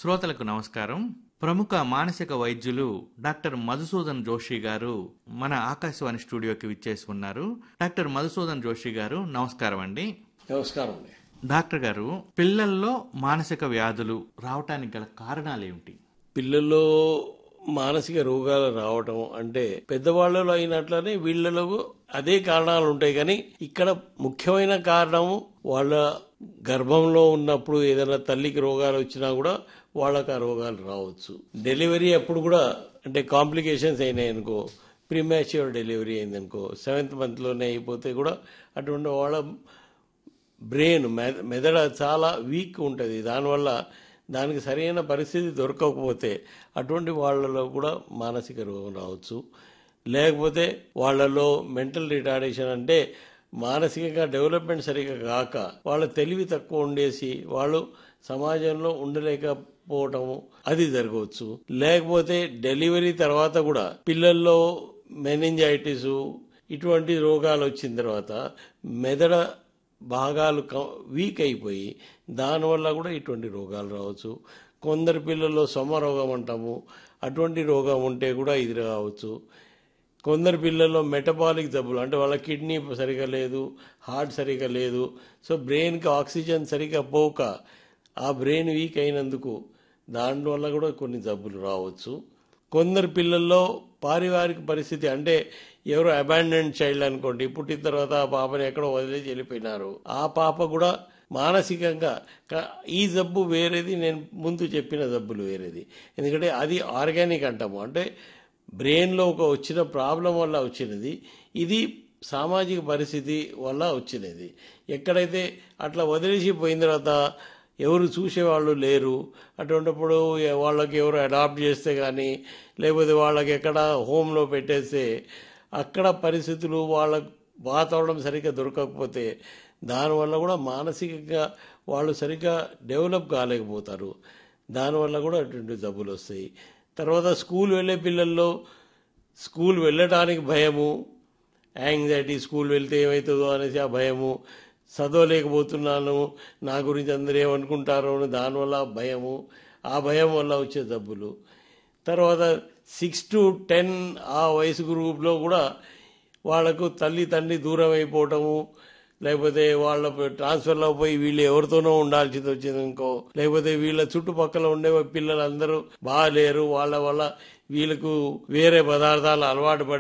శ్రోతలకు నమస్కారం ప్రముఖ మానసిక వైద్యులు డాక్టర్ మధుసూదన్ జోషి గారు మన ఆకాశవాణి స్టూడియోకి విచ్చేసి ఉన్నారు డాక్టర్ మధుసూదన్ జోషి గారు నమస్కారం అండి నమస్కారం అండి డాక్టర్ గారు పిల్లల్లో మానసిక వ్యాధులు రావటానికి గల కారణాలు ఏమిటి పిల్లల్లో మానసిక రోగాలు రావటం అంటే పెద్దవాళ్ళలో అయినట్లనే వీళ్ళలో అదే కారణాలు ఉంటాయి కానీ ఇక్కడ ముఖ్యమైన కారణము వాళ్ళ గర్భంలో ఉన్నప్పుడు ఏదైనా తల్లికి రోగాలు వచ్చినా కూడా వాళ్ళకి ఆ రోగాలు రావచ్చు డెలివరీ అప్పుడు కూడా అంటే కాంప్లికేషన్స్ అయినాయి అనుకో ప్రీమాచ్యూర్ డెలివరీ అయింది అనుకో సెవెంత్ మంత్లోనే అయిపోతే కూడా అటువంటి వాళ్ళ బ్రెయిన్ మెద- మెదడు చాలా వీక్ ఉంటుంది దానివల్ల దానికి సరైన పరిస్థితి దొరకకపోతే అటువంటి వాళ్ళలో కూడా మానసిక రోగం రావచ్చు లేకపోతే వాళ్ళలో మెంటల్ రిటార్డేషన్ అంటే మానసికంగా డెవలప్మెంట్ సరిగా కాక వాళ్ళ తెలివి తక్కువ ఉండేసి వాళ్ళు సమాజంలో ఉండలేకపోవటము అది జరగవచ్చు లేకపోతే డెలివరీ తర్వాత కూడా పిల్లల్లో మెనింజైటిస్ ఇటువంటి రోగాలు వచ్చిన తర్వాత మెదడ భాగాలు క- వీక్ అయిపోయి దానివల్ల కూడా ఇటువంటి రోగాలు రావచ్చు కొందరు పిల్లల్లో సొమ రోగం అంటాము అటువంటి రోగం ఉంటే కూడా ఇది రావచ్చు కొందరు పిల్లల్లో మెటబాలిక్ జబ్బులు అంటే వాళ్ళ కిడ్నీ సరిగా లేదు హార్ట్ సరిగా లేదు సో బ్రెయిన్కి ఆక్సిజన్ సరిగా పోక ఆ బ్రెయిన్ వీక్ అయినందుకు దానివల్ల కూడా కొన్ని జబ్బులు రావచ్చు కొందరు పిల్లల్లో పారివారిక పరిస్థితి అంటే ఎవరు అబాండెంట్ చైల్డ్ అనుకోండి పుట్టిన తర్వాత ఆ పాపని ఎక్కడో వదిలేసి వెళ్ళిపోయినారు ఆ పాప కూడా మానసికంగా క- ఈ జబ్బు వేరేది నేను ముందు చెప్పిన జబ్బులు వేరేది ఎందుకంటే అది ఆర్గానిక్ అంటాము అంటే బ్రెయిన్లో ఒక వచ్చిన ప్రాబ్లం వల్ల వచ్చినది ఇది సామాజిక పరిస్థితి వల్ల వచ్చినది ఎక్కడైతే అట్లా వదిలేసి పోయిన తర్వాత ఎవరు చూసేవాళ్ళు లేరు అటువంటిప్పుడు ఎ- వాళ్ళకి ఎవరు అడాప్ట్ చేస్తే కానీ లేకపోతే వాళ్ళకి ఎక్కడ హోమ్లో పెట్టేస్తే అక్కడ పరిస్థితులు వాళ్ళ వాతావరణం సరిగ్గా దొరకకపోతే దానివల్ల కూడా మానసికంగా వాళ్ళు సరిగ్గా డెవలప్ కాలేకపోతారు దానివల్ల కూడా అటువంటి జబ్బులు వస్తాయి తర్వాత స్కూల్ వెళ్ళే పిల్లల్లో స్కూల్ వెళ్ళటానికి భయము యాంగ్జైటీ స్కూల్ వెళ్తే ఏమవుతుందో అనేసి ఆ భయము చదవలేకపోతున్నాను నా గురించి అందరూ ఏమనుకుంటారో అని దానివల్ల భయము ఆ భయం వల్ల వచ్చే జబ్బులు తర్వాత సిక్స్ టు టెన్ ఆ వయసు గ్రూప్లో కూడా వాళ్లకు తల్లి తండ్రి దూరం అయిపోవటము లేకపోతే వాళ్ళ ట్రాన్స్ఫర్లో పోయి వీళ్ళు ఎవరితోనో ఉండాల్సింది వచ్చింది ఇంకో లేకపోతే వీళ్ళ చుట్టుపక్కల ఉండే పిల్లలందరూ బాగాలేరు వాళ్ళ వల్ల వీళ్ళకు వేరే పదార్థాలు అలవాటు పడి